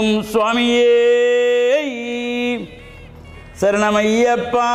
சுவாமியே சரணம் ஐயப்பா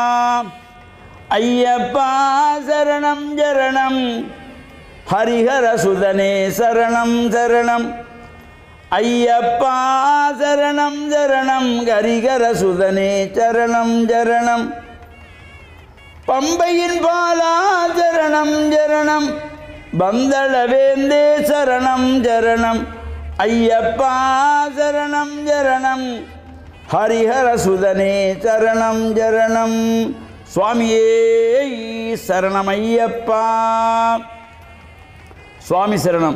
ஐயப்பா சரணம் சரணம் ஹரிஹர சுதனே சரணம் சரணம் ஐயப்பா சரணம் சரணம் ஹரிஹர சுதனே சரணம் சரணம் பம்பையின் பாலா சரணம் சரணம் பந்தளவேந்தே சரணம் சரணம் ஐயப்பா சரணம் சரணம் ஹரிஹர சுதனே சரணம் சரணம் சுவாமியே சரணம் ஐயப்பா சுவாமி சரணம்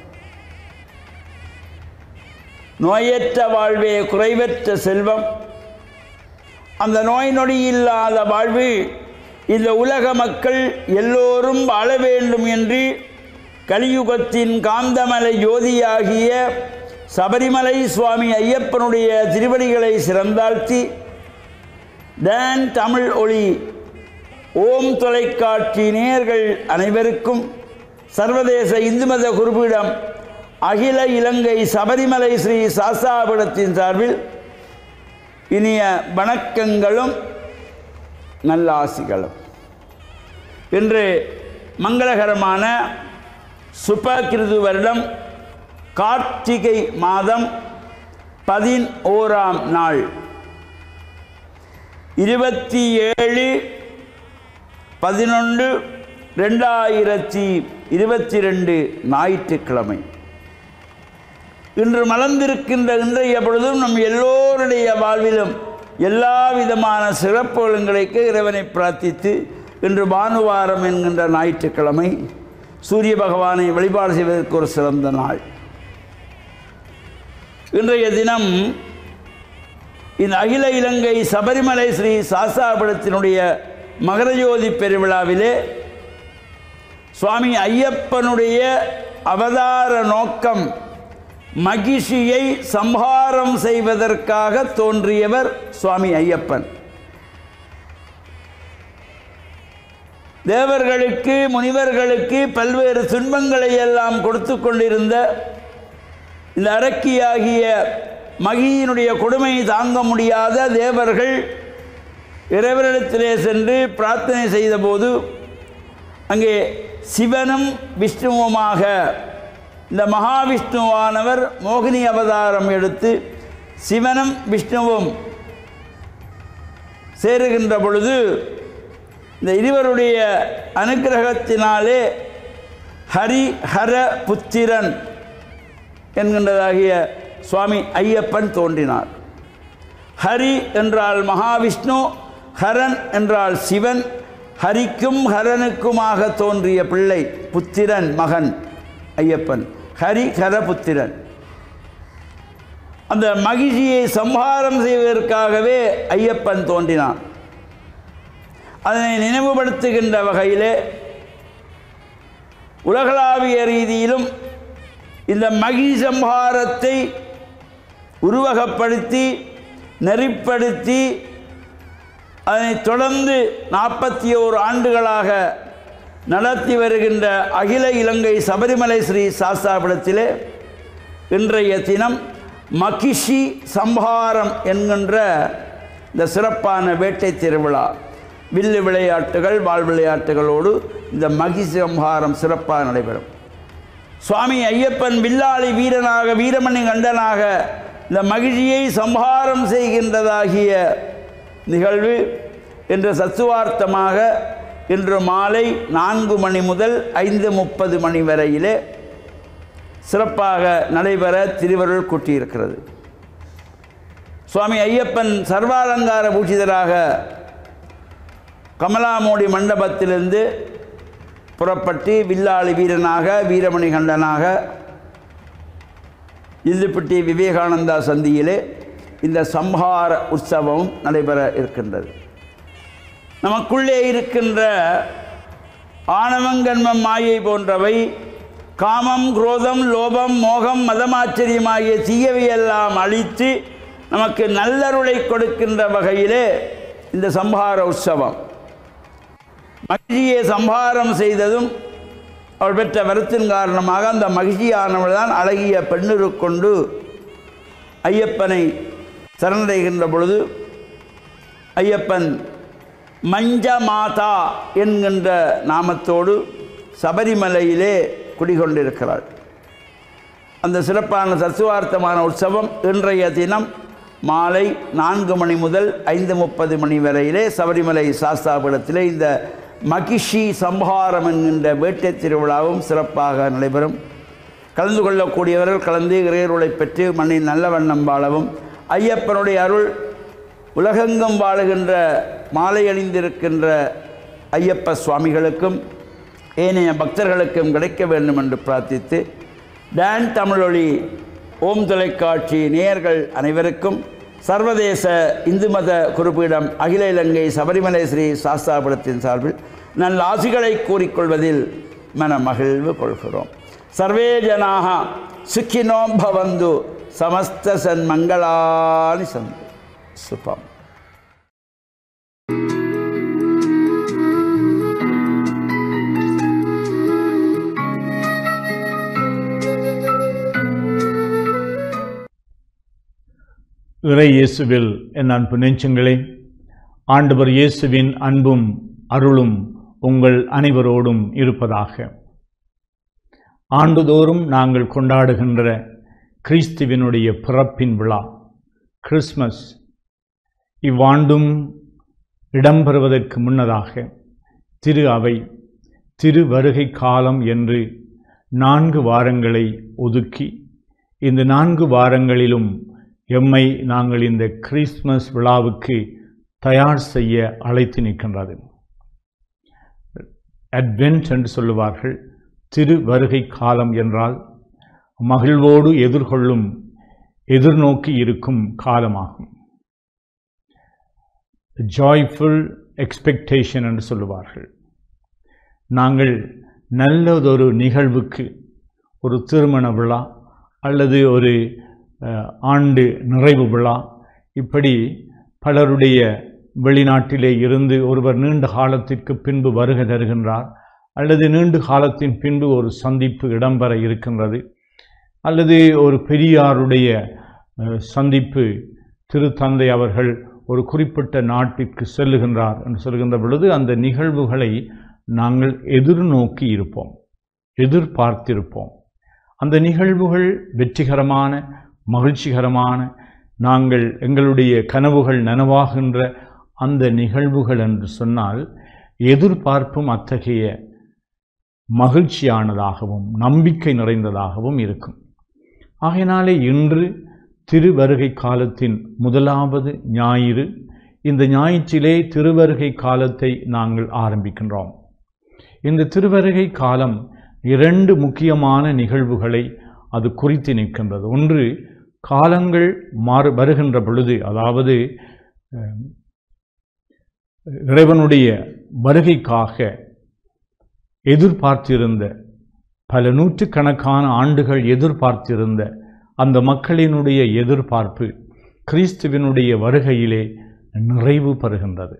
நோயற்ற வாழ்வே குறைவற்ற செல்வம் அந்த நோய் நொடி இல்லாத வாழ்வு இந்த உலக மக்கள் எல்லோரும் வாழ வேண்டும் என்று கலியுகத்தின் காந்தமலை ஜோதியாகிய சபரிமலை சுவாமி ஐயப்பனுடைய திருவடிகளை சிறந்தாழ்த்தி டான் தமிழ் ஒளி ஓம் தொலைக்காட்சி நேயர்கள் அனைவருக்கும் சர்வதேச இந்து மத குருபீடம் அகில இலங்கை சபரிமலை ஸ்ரீ சாஸ்தாபுரத்தின் சார்பில் இனிய வணக்கங்களும் நல்லாசிகளும் இன்று மங்களகரமான சுபகிருது வருடம் கார்த்திகை மாதம் பதினோராம் நாள் இருபத்தி ஏழு பதினொன்று ரெண்டாயிரத்தி இருபத்தி ரெண்டு ஞாயிற்றுக்கிழமை இன்று மலர்ந்திருக்கின்ற இன்றைய பொழுதும் நம் எல்லோருடைய வாழ்விலும் எல்லா விதமான சிறப்புகளும் கிடைக்க இறைவனை பிரார்த்தித்து இன்று பானுவாரம் என்கின்ற ஞாயிற்றுக்கிழமை சூரிய பகவானை வழிபாடு செய்வதற்கு ஒரு சிறந்த நாள் இன்றைய தினம் இந்த அகில இலங்கை சபரிமலை ஸ்ரீ சாஸ்தாபுரத்தினுடைய மகரஜோதி பெருவிழாவிலே சுவாமி ஐயப்பனுடைய அவதார நோக்கம் மகிஷியை சம்ஹாரம் செய்வதற்காக தோன்றியவர் சுவாமி ஐயப்பன் தேவர்களுக்கு முனிவர்களுக்கு பல்வேறு துன்பங்களை எல்லாம் கொடுத்து கொண்டிருந்த இந்த அரக்கியாகிய மகியினுடைய கொடுமையை தாங்க முடியாத தேவர்கள் இறைவனிடத்திலே சென்று பிரார்த்தனை செய்தபோது அங்கே சிவனும் விஷ்ணுவுமாக இந்த மகாவிஷ்ணுவானவர் மோகினி அவதாரம் எடுத்து சிவனும் விஷ்ணுவும் சேருகின்ற பொழுது இந்த இருவருடைய அனுக்கிரகத்தினாலே ஹரி ஹர புத்திரன் என்கின்றதாகிய சுவாமி ஐயப்பன் தோன்றினார் ஹரி என்றால் மகாவிஷ்ணு ஹரன் என்றால் சிவன் ஹரிக்கும் ஹரனுக்குமாக தோன்றிய பிள்ளை புத்திரன் மகன் ஐயப்பன் ஹரி ஹரபுத்திரன் அந்த மகிழ்ச்சியை சம்ஹாரம் செய்வதற்காகவே ஐயப்பன் தோன்றினான் அதனை நினைவுபடுத்துகின்ற வகையிலே உலகளாவிய ரீதியிலும் இந்த மகி சம்ஹாரத்தை உருவகப்படுத்தி நெறிப்படுத்தி அதனை தொடர்ந்து நாற்பத்தி ஓரு ஆண்டுகளாக நடத்தி வருகின்ற அகில இலங்கை சபரிமலை ஸ்ரீ சாஸ்தாபுரத்திலே இன்றைய தினம் மகிஷி சம்ஹாரம் என்கின்ற இந்த சிறப்பான வேட்டை திருவிழா வில்லு விளையாட்டுகள் வாழ் விளையாட்டுகளோடு இந்த மகிஷி சம்ஹாரம் சிறப்பாக நடைபெறும் சுவாமி ஐயப்பன் வில்லாளி வீரனாக வீரமணி கண்டனாக இந்த மகிழ்ச்சியை சம்ஹாரம் செய்கின்றதாகிய நிகழ்வு என்ற சத்துவார்த்தமாக இன்று மாலை நான்கு மணி முதல் ஐந்து முப்பது மணி வரையிலே சிறப்பாக நடைபெற திருவருள் கூட்டியிருக்கிறது சுவாமி ஐயப்பன் சர்வாலங்கார பூஷிதராக கமலாமோடி மண்டபத்திலிருந்து புறப்பட்டு வில்லாளி வீரனாக வீரமணி கண்டனாக இந்துப்பட்டி விவேகானந்தா சந்தியிலே இந்த சம்ஹார உற்சவம் நடைபெற இருக்கின்றது நமக்குள்ளே இருக்கின்ற ஆணவங்கன்மம் மாயை போன்றவை காமம் குரோதம் லோபம் மோகம் மதமாச்சரியம் ஆகிய தீயவையெல்லாம் அழித்து நமக்கு நல்லருளை கொடுக்கின்ற வகையிலே இந்த சம்ஹார உற்சவம் மகிழ்ச்சியை சம்ஹாரம் செய்ததும் அவள் பெற்ற வரத்தின் காரணமாக அந்த மகிழ்ச்சியானவள் தான் அழகிய பெண்ணுரு கொண்டு ஐயப்பனை சரணடைகின்ற பொழுது ஐயப்பன் மஞ்ச மாதா என்கின்ற நாமத்தோடு சபரிமலையிலே குடிகொண்டிருக்கிறார் அந்த சிறப்பான தத்துவார்த்தமான உற்சவம் இன்றைய தினம் மாலை நான்கு மணி முதல் ஐந்து முப்பது மணி வரையிலே சபரிமலை சாஸ்தாபுரத்திலே இந்த மகிஷி சம்ஹாரம் என்கின்ற வேட்டை திருவிழாவும் சிறப்பாக நடைபெறும் கலந்து கொள்ளக்கூடியவர்கள் கலந்து இறையருளை பெற்று மண்ணில் நல்ல வண்ணம் வாழவும் ஐயப்பனுடைய அருள் உலகெங்கும் வாழுகின்ற மாலை அணிந்திருக்கின்ற ஐயப்ப சுவாமிகளுக்கும் ஏனைய பக்தர்களுக்கும் கிடைக்க வேண்டும் என்று பிரார்த்தித்து டான் தமிழொலி ஓம் தொலைக்காட்சி நேயர்கள் அனைவருக்கும் சர்வதேச இந்து மத குறிப்பீடம் அகில இலங்கை சபரிமலை ஸ்ரீ சாஸ்தாபுரத்தின் சார்பில் நல்ல ஆசிகளை கூறிக்கொள்வதில் மன மகிழ்வு கொள்கிறோம் சர்வே ஜனாக சுக்கினோ பவந்து சமஸ்த சன்மங்களானி சந்து சுபம் இறை இயேசுவில் என் அன்பு நெஞ்சங்களே ஆண்டவர் இயேசுவின் அன்பும் அருளும் உங்கள் அனைவரோடும் இருப்பதாக ஆண்டுதோறும் நாங்கள் கொண்டாடுகின்ற கிறிஸ்துவினுடைய பிறப்பின் விழா கிறிஸ்மஸ் இவ்வாண்டும் இடம்பெறுவதற்கு முன்னதாக திரு அவை திரு வருகை காலம் என்று நான்கு வாரங்களை ஒதுக்கி இந்த நான்கு வாரங்களிலும் எம்மை நாங்கள் இந்த கிறிஸ்மஸ் விழாவுக்கு தயார் செய்ய அழைத்து நிற்கின்றது அட்வென்ட் என்று சொல்லுவார்கள் திரு வருகை காலம் என்றால் மகிழ்வோடு எதிர்கொள்ளும் எதிர்நோக்கி இருக்கும் காலமாகும் ஜாய்ஃபுல் எக்ஸ்பெக்டேஷன் என்று சொல்லுவார்கள் நாங்கள் நல்லதொரு நிகழ்வுக்கு ஒரு திருமண விழா அல்லது ஒரு அஹ், ஆண்டு நிறைவு விழா இப்படி பலருடைய வெளிநாட்டிலே இருந்து ஒருவர் நீண்ட காலத்திற்கு பின்பு வருகை தருகின்றார் அல்லது நீண்ட காலத்தின் பின்பு ஒரு சந்திப்பு இடம்பெற இருக்கின்றது அல்லது ஒரு பெரியாருடைய அஹ், சந்திப்பு திருத்தந்தை அவர்கள் ஒரு குறிப்பிட்ட நாட்டிற்கு செல்லுகின்றார் என்று சொல்கின்ற பொழுது அந்த நிகழ்வுகளை நாங்கள் எதிர்நோக்கி இருப்போம் எதிர்பார்த்திருப்போம் அந்த நிகழ்வுகள் வெற்றிகரமான மகிழ்ச்சிகரமான நாங்கள் எங்களுடைய கனவுகள் நனவாகின்ற அந்த நிகழ்வுகள் என்று சொன்னால் எதிர்பார்ப்பும் அத்தகைய மகிழ்ச்சியானதாகவும் நம்பிக்கை நிறைந்ததாகவும் இருக்கும் ஆகையினாலே இன்று திருவருகை காலத்தின் முதலாவது ஞாயிறு இந்த ஞாயிற்றிலே திருவருகை காலத்தை நாங்கள் ஆரம்பிக்கின்றோம் இந்த திருவருகை காலம் இரண்டு முக்கியமான நிகழ்வுகளை அது குறித்து நிற்கின்றது ஒன்று காலங்கள் மாறு வருகின்ற பொழுது அதாவது அஹ், இறைவனுடைய வருகைக்காக எதிர்பார்த்திருந்த பல நூற்றுக்கணக்கான ஆண்டுகள் எதிர்பார்த்திருந்த அந்த மக்களினுடைய எதிர்பார்ப்பு கிறிஸ்துவினுடைய வருகையிலே நிறைவு பெறுகின்றது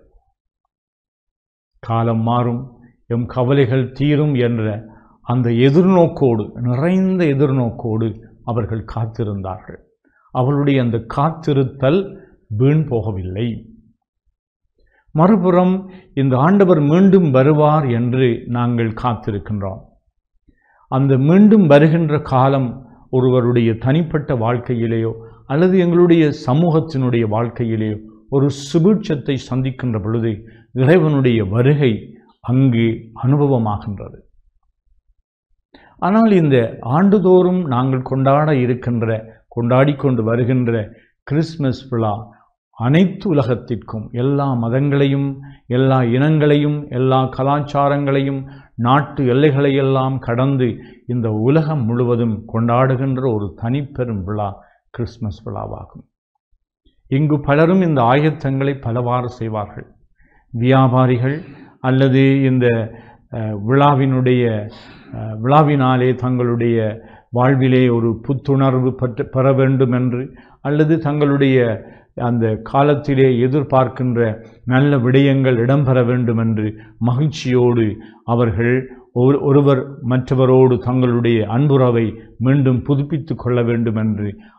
காலம் மாறும் எம் கவலைகள் தீரும் என்ற அந்த எதிர்நோக்கோடு நிறைந்த எதிர்நோக்கோடு அவர்கள் காத்திருந்தார்கள் அவளுடைய அந்த காத்திருத்தல் வீண் போகவில்லை மறுபுறம் இந்த ஆண்டவர் மீண்டும் வருவார் என்று நாங்கள் காத்திருக்கின்றோம் அந்த மீண்டும் வருகின்ற காலம் ஒருவருடைய தனிப்பட்ட வாழ்க்கையிலேயோ அல்லது எங்களுடைய சமூகத்தினுடைய வாழ்க்கையிலேயோ ஒரு சுபீட்சத்தை சந்திக்கின்ற பொழுது இறைவனுடைய வருகை அங்கு அனுபவமாகின்றது ஆனால் இந்த ஆண்டுதோறும் நாங்கள் கொண்டாட இருக்கின்ற கொண்டாடி கொண்டு வருகின்ற கிறிஸ்மஸ் விழா அனைத்து உலகத்திற்கும் எல்லா மதங்களையும் எல்லா இனங்களையும் எல்லா கலாச்சாரங்களையும் நாட்டு எல்லைகளையெல்லாம் கடந்து இந்த உலகம் முழுவதும் கொண்டாடுகின்ற ஒரு தனிப்பெரும் விழா கிறிஸ்மஸ் விழாவாகும் இங்கு பலரும் இந்த ஆயத்தங்களை பலவாறு செய்வார்கள் வியாபாரிகள் அல்லது இந்த அஹ், விழாவினுடைய அஹ், விழாவினாலே தங்களுடைய வாழ்விலே ஒரு புத்துணர்வு பெற்று பெற வேண்டும் என்று அல்லது தங்களுடைய அந்த காலத்திலே எதிர்பார்க்கின்ற நல்ல விடயங்கள் இடம்பெற வேண்டும் என்று மகிழ்ச்சியோடு அவர்கள் ஒரு- ஒருவர் மற்றவரோடு தங்களுடைய அன்புறவை மீண்டும் புதுப்பித்து கொள்ள வேண்டும் என்று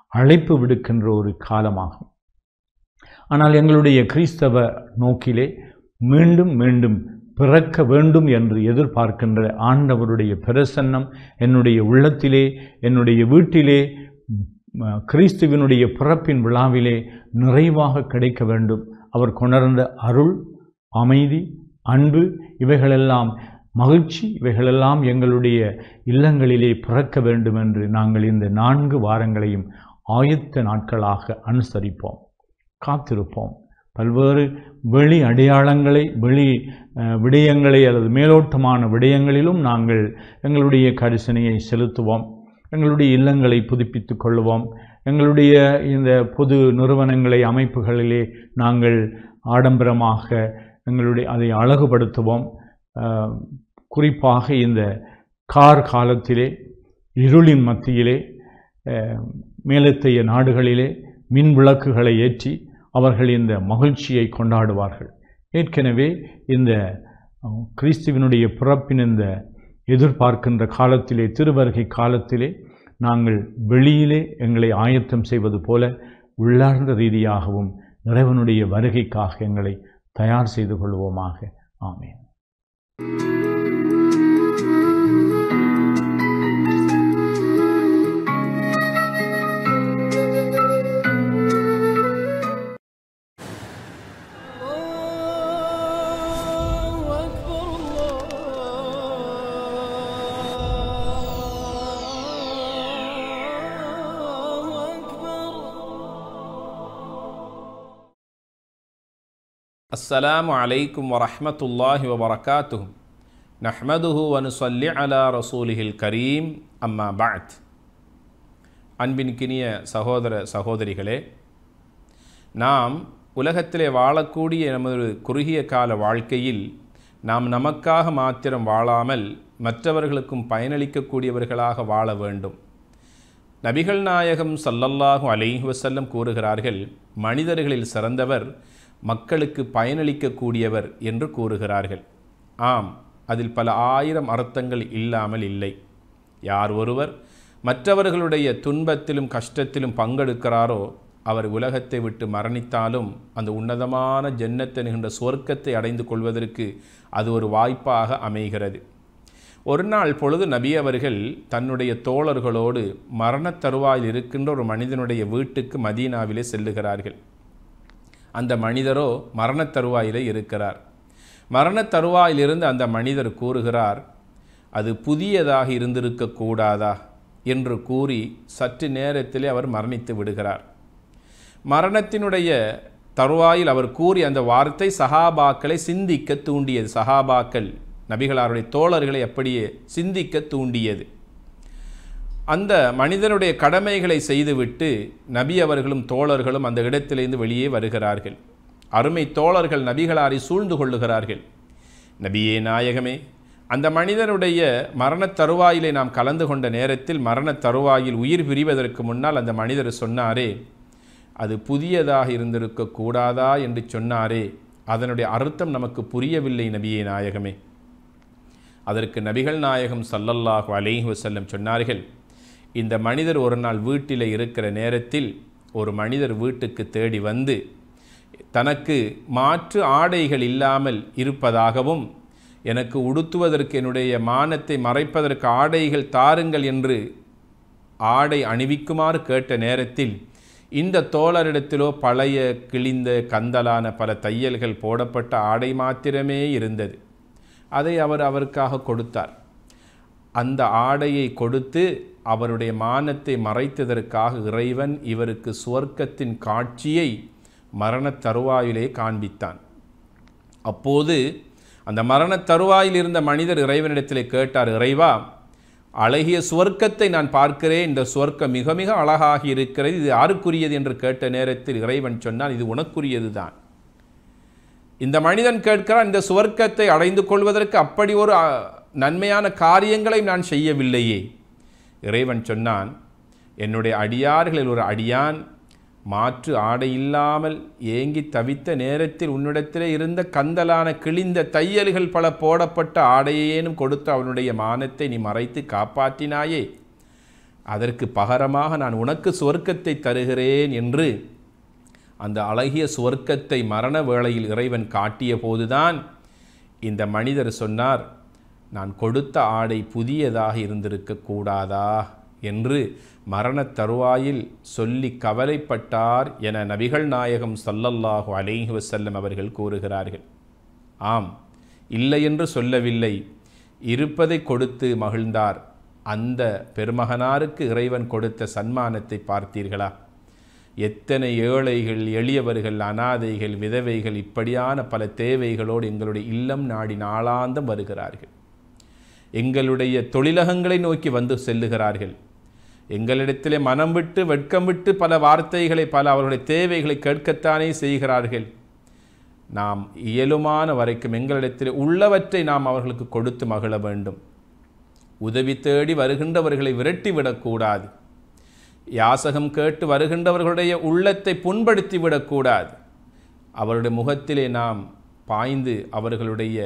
அழைப்பு விடுக்கின்ற ஒரு காலமாகும் ஆனால் எங்களுடைய கிறிஸ்தவ நோக்கிலே மீண்டும் மீண்டும் பிறக்க வேண்டும் என்று எதிர்பார்க்கின்ற ஆண்டவருடைய பிரசன்னம் என்னுடைய உள்ளத்திலே என்னுடைய வீட்டிலே ம, கிறிஸ்துவினுடைய பிறப்பின் விழாவிலே நிறைவாக கிடைக்க வேண்டும் அவர் கொணர்ந்த அருள் அமைதி அன்பு இவைகளெல்லாம் மகிழ்ச்சி இவைகளெல்லாம் எங்களுடைய இல்லங்களிலே பிறக்க வேண்டும் என்று நாங்கள் இந்த நான்கு வாரங்களையும் ஆயத்த நாட்களாக அனுசரிப்போம் காத்திருப்போம் பல்வேறு வெளி அடையாளங்களை வெளி அஹ், விடயங்களை அல்லது மேலோட்டமான விடயங்களிலும் நாங்கள் எங்களுடைய கரிசனையை செலுத்துவோம் எங்களுடைய இல்லங்களை புதுப்பித்துக் கொள்ளுவோம் எங்களுடைய இந்த பொது நிறுவனங்களை அமைப்புகளிலே நாங்கள் ஆடம்பரமாக எங்களுடைய அதை அழகுபடுத்துவோம் அஹ், குறிப்பாக இந்த கார் காலத்திலே இருளின் மத்தியிலே அஹ், மேலத்தைய நாடுகளிலே மின் விளக்குகளை ஏற்றி அவர்கள் இந்த மகிழ்ச்சியை கொண்டாடுவார்கள் ஏற்கனவே இந்த அஹ், கிறிஸ்துவினுடைய பிறப்பின் இந்த எதிர்பார்க்கின்ற காலத்திலே திருவருகை காலத்திலே நாங்கள் வெளியிலே எங்களை ஆயத்தம் செய்வது போல உள்ளார்ந்த ரீதியாகவும் இறைவனுடைய வருகைக்காக எங்களை தயார் செய்து கொள்வோமாக ஆமென் الله أكبر الله أكبر السلام عليكم ورحمة الله وبركاته نحمده ونصلي على رسوله الكريم أما بعد அன்பின்கினிய சகோதர சகோதரிகளே நாம் உலகத்திலே வாழக்கூடிய நமது குறுகிய கால வாழ்க்கையில் நாம் நமக்காக மாத்திரம் வாழாமல் மற்றவர்களுக்கும் பயனளிக்கக்கூடியவர்களாக வாழ வேண்டும் நபிகள் நாயகம் ஸல்லல்லாஹு அலைஹி வஸல்லம் கூறுகிறார்கள் மனிதர்களில் சிறந்தவர் மக்களுக்கு பயனளிக்கக்கூடியவர் என்று கூறுகிறார்கள் ஆம் அதில் பல ஆயிரம் அர்த்தங்கள் இல்லாமல் இல்லை யார் ஒருவர் மற்றவர்களுடைய துன்பத்திலும் கஷ்டத்திலும் பங்கெடுக்கிறாரோ அவர் உலகத்தை விட்டு மரணித்தாலும் அந்த உன்னதமான ஜன்னத் என்கின்ற சொர்க்கத்தை அடைந்து கொள்வதற்கு அது ஒரு வாய்ப்பாக அமைகிறது ஒரு நாள் பொழுது நபி அவர்கள் தன்னுடைய தோழர்களோடு மரணத் தருவாயில் இருக்கின்ற ஒரு மனிதனுடைய வீட்டுக்கு மதீனாவிலே செல்லுகிறார்கள் அந்த மனிதரோ மரணத் தருவாயிலே இருக்கிறார் மரணத் தருவாயிலிருந்து அந்த மனிதர் கூறுகிறார் அது புதியதாக இருந்திருக்க கூடாதா என்று கூறி சற்று நேரத்திலே அவர் மரணித்து விடுகிறார் மரணத்தினுடைய தருவாயில் அவர் கூறி அந்த வார்த்தை சஹாபாக்களை சிந்திக்க தூண்டியது சஹாபாக்கள் நபிகளாருடைய தோழர்களை அப்படியே சிந்திக்க தூண்டியது அந்த மனிதனுடைய கடமைகளை செய்துவிட்டு நபி அவர்களும் தோழர்களும் அந்த இடத்திலிருந்து வெளியே வருகிறார்கள் அருமை தோழர்கள் நபிகளாரை சூழ்ந்து கொள்ளுகிறார்கள் நபியே நாயகமே அந்த மனிதனுடைய மரணத் தருவாயிலே நாம் கலந்து கொண்ட நேரத்தில் மரணத் தருவாயில் உயிர் பிரிவதற்கு முன்னால் அந்த மனிதர் சொன்னாரே அது புதியதாக இருந்திருக்க கூடாதா என்று சொன்னாரே அதனுடைய அர்த்தம் நமக்கு புரியவில்லை நபியே நாயகமே அதற்கு நபிகள் நாயகம் ஸல்லல்லாஹு அலைஹி வஸல்லம் சொன்னார்கள் இந்த மனிதர் ஒரு நாள் வீட்டில் இருக்கிற நேரத்தில் ஒரு மனிதர் வீட்டுக்கு தேடி வந்து தனக்கு மாற்று ஆடைகள் இல்லாமல் இருப்பதாகவும் எனக்கு உடுத்துவதற்கு என்னுடைய மானத்தை மறைப்பதற்கு ஆடைகள் தாருங்கள் என்று ஆடை அணிவிக்குமாறு கேட்ட நேரத்தில் இந்த தோழரிடத்திலோ பழைய கிழிந்த கந்தலான பல தையல்கள் போடப்பட்ட ஆடை மாத்திரமே இருந்தது அதை அவர் அவருக்காக கொடுத்தார் அந்த ஆடையை கொடுத்து அவருடைய மானத்தை மறைத்ததற்காக இறைவன் இவருக்கு சுவர்க்கத்தின் காட்சியை மரணத் தருவாயிலே காண்பித்தான் அப்போது அந்த மரணத் தருவாயில் இருந்த மனிதர் இறைவனிடத்திலே கேட்டார் இறைவா அழகிய சுவர்க்கத்தை நான் பார்க்கிறேன் இந்த சுவர்க்கம் மிக மிக அழகாகி இருக்கிறது இது யாருக்குரியது என்று கேட்ட நேரத்தில் இறைவன் சொன்னால் இது உனக்குரியது தான் இந்த மனிதன் கேட்கிறான் இந்த சுவர்க்கத்தை அடைந்து கொள்வதற்கு அப்படி ஒரு அ, நன்மையான காரியங்களை நான் செய்யவில்லையே இறைவன் சொன்னான் என்னுடைய அடியார்களில் ஒரு அடியான் மாற்று ஆடை இல்லாமல் ஏங்கி தவித்த நேரத்தில் உன்னிடத்திலே இருந்த கந்தலான கிழிந்த தையல்கள் பல போடப்பட்ட ஆடையேனும் கொடுத்து அவனுடைய மானத்தை நீ மறைத்து காப்பாற்றினாயே அதற்கு பகரமாக நான் உனக்கு சுவர்க்கத்தை தருகிறேன் என்று அந்த அழகிய சுவர்க்கத்தை மரண வேளையில் இறைவன் காட்டிய போதுதான் இந்த மனிதர் சொன்னார் நான் கொடுத்த ஆடை புதியதாக இருந்திருக்க கூடாதா என்று மரணத் தருவாயில் சொல்லி கவலைப்பட்டார் என நபிகள் நாயகம் ஸல்லல்லாஹு அலைஹி வஸல்லம் அவர்கள் கூறுகிறார்கள் ஆம் இல்லை என்று சொல்லவில்லை இருப்பதை கொடுத்து மகிழ்ந்தார் அந்த பெருமகனாருக்கு இறைவன் கொடுத்த சன்மானத்தை பார்த்தீர்களா எத்தனை ஏழைகள் எளியவர்கள் அனாதைகள் விதவைகள் இப்படியான பல தேவைகளோடு எங்களுடைய இல்லம் நாடி நாளாந்தம் வருகிறார்கள் எங்களுடைய தொழிலகங்களை நோக்கி வந்து செல்லுகிறார்கள் எங்களிடத்திலே மனம் விட்டு வெட்கம் விட்டு பல வார்த்தைகளை பல அவர்களுடைய தேவைகளை கேட்கத்தானே செய்கிறார்கள் நாம் இயலுமான வரைக்கும் எங்களிடத்தில் உள்ளவற்றை நாம் அவர்களுக்கு கொடுத்து மகிழ வேண்டும் உதவி தேடி வருகின்றவர்களை விரட்டி விடக்கூடாது யாசகம் கேட்டு வருகின்றவர்களுடைய உள்ளத்தை புண்படுத்தி விடக்கூடாது அவருடைய முகத்திலே நாம் பாய்ந்து அவர்களுடைய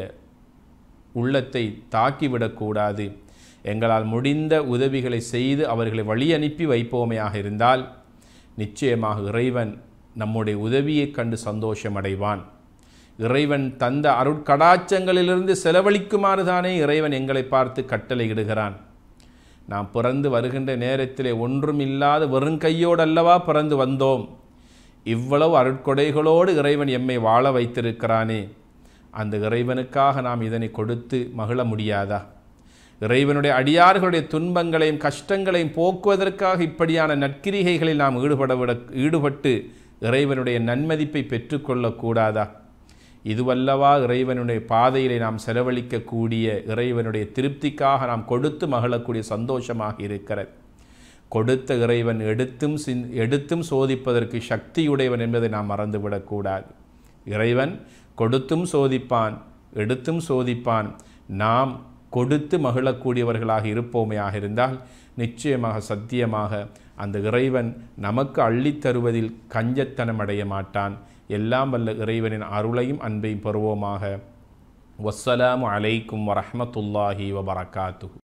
உள்ளத்தை தாக்கிவிடக்கூடாது எங்களால் முடிந்த உதவிகளை செய்து அவர்களை வழி அனுப்பி வைப்போமையாக இருந்தால் நிச்சயமாக இறைவன் நம்முடைய உதவியைக் கண்டு சந்தோஷமடைவான் இறைவன் தந்த அருட்கடாச்சங்களிலிருந்து செலவழிக்குமாறு தானே இறைவன் எங்களை பார்த்து கட்டளையிடுகிறான் நாம் பிறந்து வருகின்ற நேரத்திலே ஒன்றும் இல்லாத வெறும் கையோடு அல்லவா பிறந்து வந்தோம் இவ்வளவு அருட்கொடைகளோடு இறைவன் எம்மை வாழ வைத்திருக்கிறானே அந்த இறைவனுக்காக நாம் இதனை கொடுத்து மகிழ முடியாதா இறைவனுடைய அடியார்களுடைய துன்பங்களையும் கஷ்டங்களையும் போக்குவதற்காக இப்படியான நற்கிரிகைகளில் நாம் ஈடுபட விட ஈடுபட்டு இறைவனுடைய நன்மதிப்பை பெற்றுக்கொள்ளக்கூடாதா இதுவல்லவா இறைவனுடைய பாதையிலே நாம் செலவழிக்கக்கூடிய இறைவனுடைய திருப்திக்காக நாம் கொடுத்து மகிழக்கூடிய சந்தோஷமாக இருக்கிறது கொடுத்த இறைவன் எடுத்தும் சிந் எடுத்தும் சோதிப்பதற்கு சக்தியுடையவன் என்பதை நாம் மறந்துவிடக்கூடாது இறைவன் கொடுத்தும் சோதிப்பான் எடுத்தும் சோதிப்பான் நாம் கொடுத்து மகிழக்கூடியவர்களாக இருப்போமையாக இருந்தால் நிச்சயமாக சத்தியமாக அந்த இறைவன் நமக்கு அள்ளித் தருவதில் கஞ்சத்தனம் அடைய மாட்டான் எல்லாம் வல்ல இறைவனின் அருளையும் அன்பையும் பெறுவோமாக வஸ்ஸலாமு அலைக்கும் வரஹ்மத்துல்லாஹி வபரகாத்துஹு